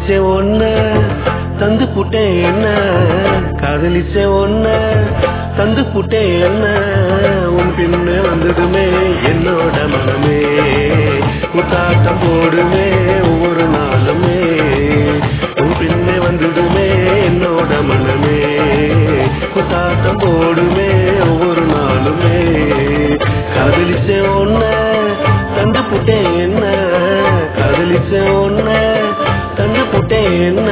காதலிச்ச ஒன்ன தந்து புட்டேன் என்ன காதலிச்ச ஒன்ன தந்து புட்டேன் என்ன உன் பின்ன வந்ததுமே என்னோட மனமே குத்தாட்டம் போடுமே ஒவ்வொரு நாளுமே உன் பின்னே வந்ததுமே என்னோட மனமே குத்தாட்டம் போடுமே ஒவ்வொரு நாளுமே காதலிச்ச ஒன்ன தந்து புட்டேன் என்ன காதலிச்ச ஒன்ன தந்து புட்டேன் என்ன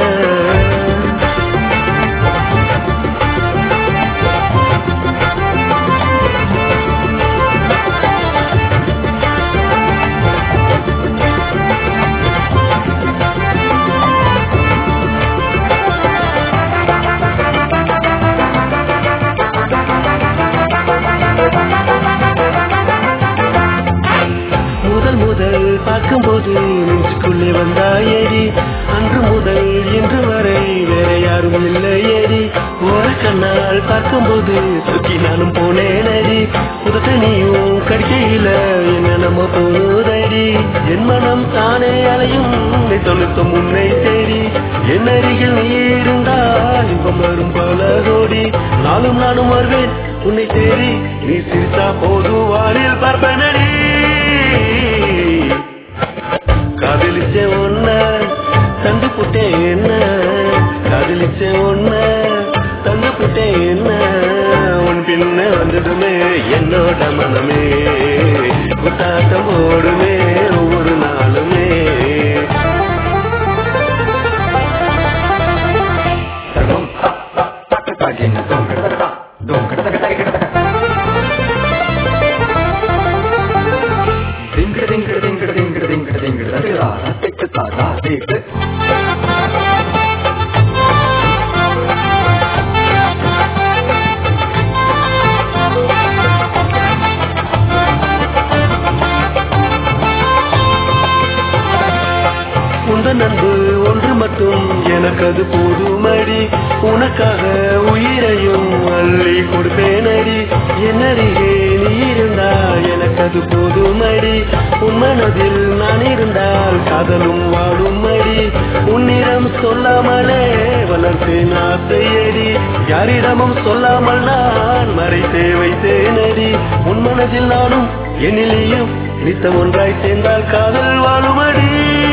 முதல் முதல் பார்க்கும்போது நெஞ்சுக்குள்ளே வந்தாயேடி அன்று முதல் இன்று வரை வேற யாரும் இல்லையேடி ஒரு கண்ணால் பார்க்கும்போது சுத்தி நானும் போனேனடி புதத்த நீயும் கடிக்கையில என்ன நம்ம போனதடி என் மனம் தானே அலையும் உன்னை தொழுத்த முன்னை தேடி என் அருகில் நீ இருந்தால் இன்பம் வரும் பல கோடி நாளும் நானும் வருவேன் உன்னை தேடி நீ சிரித்தா போது வானில் பார்ப்பனடி காதலிச்ச ஒன்ன தந்து புட்டேன் என்ன காதலிச்ச ஒன்ன தந்து புட்டேன் என்ன உன் பின்ன வந்ததுமே என்னோட மனமே குத்தாட்டம் ஓடுமே ஒவ்வொரு நாளுமே தர்மம் தாக்கின தோம் கிடத்தா தோம் கிடத்தக தக கிடத்தக திங்கிட திங்கிட திங்கிட திங்கிட திங்கிட திங்கிட தட்டுதா தட்டு தாரா தீட்டு உந்தன் அன்பு ஒன்று மட்டும் எனக்கு அது போதுமடி உனக்காக உயிரையும் அள்ளி கொடுப்பேனடி என்னருகே நீ இருந்தால் எனக்கு அது போதுமடி உன் மனதில் நான் இருந்தால் காதலும் வாழுமடி உன்னிடம் சொல்லாமலே வளர்த்தேன் ஆசையடி யாரிடமும் சொல்லாமல் நான் மறைத்தே வைத்தேனடி உன் மனதில் நானும் என்னிலேயும் நித்தம் ஒன்றாய் சேர்ந்தால் காதல் வாழுமடி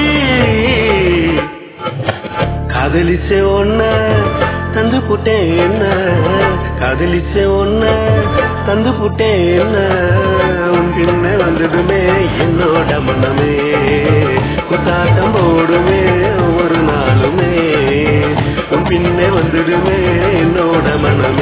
காதலிச்ச ஒன்ன தந்து புட்டேன் என்ன காதலிச்ச ஒன்ன தந்து புட்டேன் என்ன உன் பின்ன வந்ததுமே என்னோட மனமே குத்தாட்டம் போடுமே ஒவ்வொரு நாளுமே உன் பின்னே வந்ததுமே என்னோட மனமே